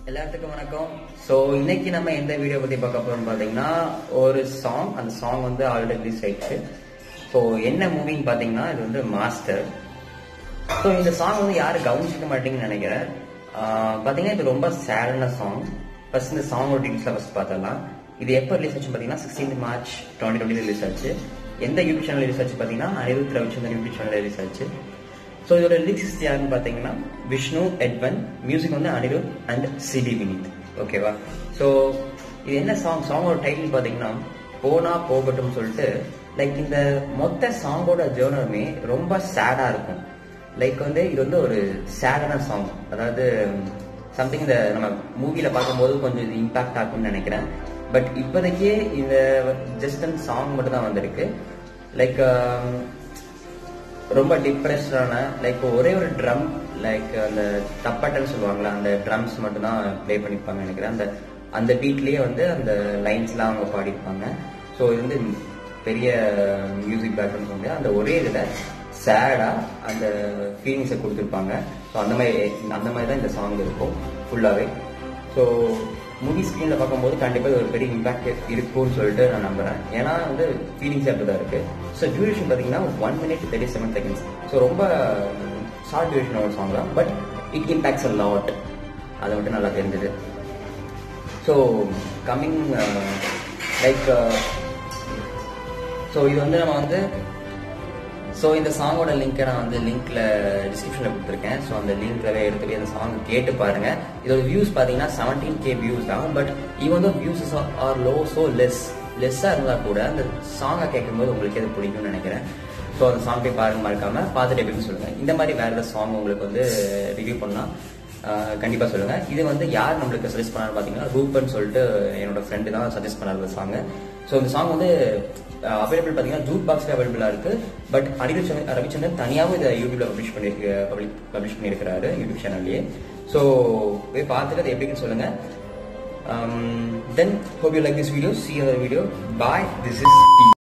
எல்லாத்துக்கும் வணக்கம் ஸோ இன்னைக்கு நம்ம எந்த வீடியோ பத்தி பார்க்க போறோம் பாத்தீங்கன்னா ஒரு சாங் அந்த சாங் வந்து ஆல்ரெடி ரிலீஸ் ஆயிடுச்சு ஸோ என்ன மூவின்னு பாத்தீங்கன்னா இது வந்து மாஸ்டர் ஸோ இந்த சாங் வந்து யாரும் கவனிச்சிக்க மாட்டீங்கன்னு நினைக்கிறேன் ஆஹ் பாத்தீங்கன்னா இது ரொம்ப சேடான சாங் ஃபர்ஸ்ட் இந்த சாங்கோட டீட்டெயில்ஸ் ஃபர்ஸ்ட் பார்த்தலாம் இது எப்போ ரிலீஸ் ஆச்சு பார்த்தீங்கன்னா sixteen March twenty twenty release ஆச்சு எந்த யூடியூப் சேனல் ரிலீஸ் ஆச்சு பார்த்தீங்கன்னா Anirudh Ravichander YouTube channel release ஆச்சு ஸோ இதோட லிரிக்ஸ் யாருன்னு பார்த்தீங்கன்னா விஷ்ணு எட்வன் மியூசிக் வந்து அனிருத் அண்ட் சிடி வினித் ஓகேவா ஸோ இது என்ன சாங் சாங்கோட டைட்டில் பார்த்தீங்கன்னா போனா போகட்டும் சொல்லிட்டு லைக் இந்த மொத்த சாங்கோட ஜேர்னருமே ரொம்ப சேடாக இருக்கும் லைக் வந்து இது வந்து ஒரு சேடான சாங் அதாவது சம்திங் இந்த நம்ம மூவியில் பார்க்கும்போது கொஞ்சம் இது இம்பாக்ட் ஆகும்னு நினைக்கிறேன் பட் இப்போதைக்கு இந்த ஜஸ்ட் அந்த சாங் மட்டும் தான் வந்திருக்கு லைக் ரொம்ப டிப்ரெஸ்டான லைக் ஒரே ஒரு ட்ரம் லைக் அந்த தப்பட்டன்னு சொல்லுவாங்கல்ல அந்த ட்ரம்ஸ் மட்டும் தான் ப்ளே பண்ணியிருப்பாங்க நினைக்கிறேன் அந்த அந்த பீட்லேயே வந்து அந்த லைன்ஸ்லாம் அவங்க பாடியிருப்பாங்க ஸோ இது வந்து பெரிய மியூசிக் பேக்ரவுண்ட் வந்து அந்த ஒரே இதில் சேடாக அந்த ஃபீலிங்ஸை கொடுத்துருப்பாங்க ஸோ அந்த மாதிரி அந்த மாதிரி தான் இந்த சாங் இருக்கும் ஃபுல்லாகவே ஸோ மூவி ஸ்க்ரீனில் பார்க்கும்போது கண்டிப்பாக இது ஒரு பெரிய இம்பாக்ட் இருக்கும்னு சொல்லிட்டு நான் நம்புறேன் ஏன்னா வந்து ஃபீலிங்ஸ் அப்படி தான் இருக்கு ஸோ டியூரேஷன் பார்த்தீங்கன்னா one minute thirty seven seconds so ரொம்ப ஷார்ட் டியூரேஷன் ஒரு சாங் தான் but it impacts a lot அதை மட்டும் நல்லா தெரிஞ்சது ஸோ கம்மிங் லைக் ஸோ இது வந்து நம்ம வந்து ஸோ இந்த சாங்கோட லிங்க்கை நான் வந்து லிங்க்ல டிஸ்கிரிப்ஷனில் கொடுத்துருக்கேன் ஸோ அந்த லிங்க்லவே எடுத்து போய் அந்த சாங் கேட்டு பாருங்க இதோட வியூஸ் பார்த்தீங்கன்னா செவன்டீன் கே வியூஸ் தான் but even though views are low so less லெஸ்ஸாக இருந்தால் கூட அந்த சாங்கை கேட்கும்போது உங்களுக்கு எது பிடிக்கும்னு நினைக்கிறேன் ஸோ அந்த சாங் போய் பாருங்க மறக்காம பார்த்துட்டு எப்படின்னு சொல்லுங்க இந்த மாதிரி வேற ஏதாவது சாங் உங்களுக்கு வந்து ரிவ்யூ பண்ணால் கண்டிப்பாக சொல்லுங்க இது வந்து யார் நம்மளுக்கு சஜஸ்ட் பண்ணாரு பார்த்தீங்கன்னா ரூபன் சொல்லிட்டு என்னோட ஃப்ரெண்டு தான் சஜஸ்ட் பண்ணாரு இந்த சாங் ஸோ இந்த சாங் வந்து அவைலபிள் பார்த்தீங்கன்னா ஜூட் பாக்ஸ்ல அவைலபிளாக இருக்கு பட் அனிருத் சந்திர- ரவிச்சந்திரன் தனியாகவும் இதை யூடியூப்ல பப்ளிஷ் பண்ணி பப்ளிக் பப்ளிஷ் பண்ணியிருக்கிறாரு யூடியூப் சேனல்லையே ஸோ போய் பார்த்துட்டு அது எப்படின்னு சொல்லுங்க then hope you like this video see other video bye this is